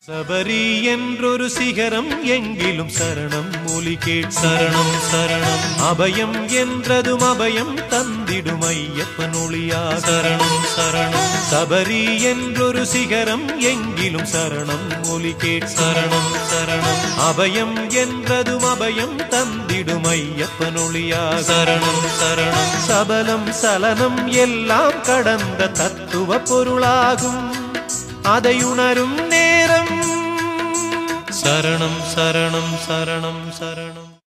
சபரி என்றொரு சிகரம் எங்கிலும் சரணம் மொழி கேட் சரணம் சரணம் அபயம் என்றதும் அபயம் தந்திடும் ஐயப்பன் ஒளியா சரணம் சரணம் சபரி என்றொரு சிகரம் எங்கிலும் சரணம் மொழி கேட் சரணம் சரணம் அபயம் என்றதும் அபயம் தந்திடும் ஐயப்பன் ஒளியா சரணம் சரணம் சபலம் சலனம் எல்லாம் கடந்த தத்துவ பொருளாகும் அதை உணரும் நேரம் சரணம் சரணம் சரணம் சரணம்